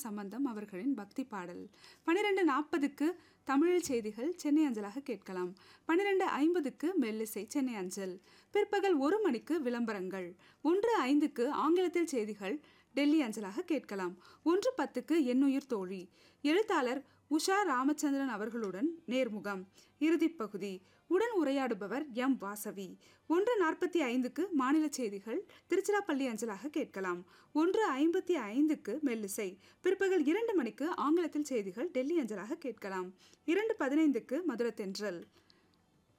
சம்பந்தம் அவர்களின் பக்தி பாடல் பன்னிரெண்டு நாற்பதுக்கு தமிழில் செய்திகள் சென்னை அஞ்சலாக கேட்கலாம் பன்னிரெண்டு ஐம்பதுக்கு மெல்லிசை சென்னை அஞ்சல் பிற்பகல் ஒரு மணிக்கு விளம்பரங்கள் ஒன்று ஐந்துக்கு ஆங்கிலத்தில் செய்திகள் டெல்லி அஞ்சலாக கேட்கலாம் ஒன்று பத்துக்கு எண்ணுயிர் தோழி எழுத்தாளர் உஷா ராமச்சந்திரன் அவர்களுடன் நேர்முகம் இறுதிப் பகுதி உடன் உரையாடுபவர் எம் வாசவி ஒன்று நாற்பத்தி ஐந்துக்கு மாநில செய்திகள் திருச்சிராப்பள்ளி அஞ்சலாக கேட்கலாம் ஒன்று ஐம்பத்தி ஐந்துக்கு மெல்லிசை பிற்பகல் இரண்டு மணிக்கு ஆங்கிலத்தில் செய்திகள் டெல்லி அஞ்சலாக கேட்கலாம் இரண்டு பதினைந்துக்கு மதுரத்தென்றல்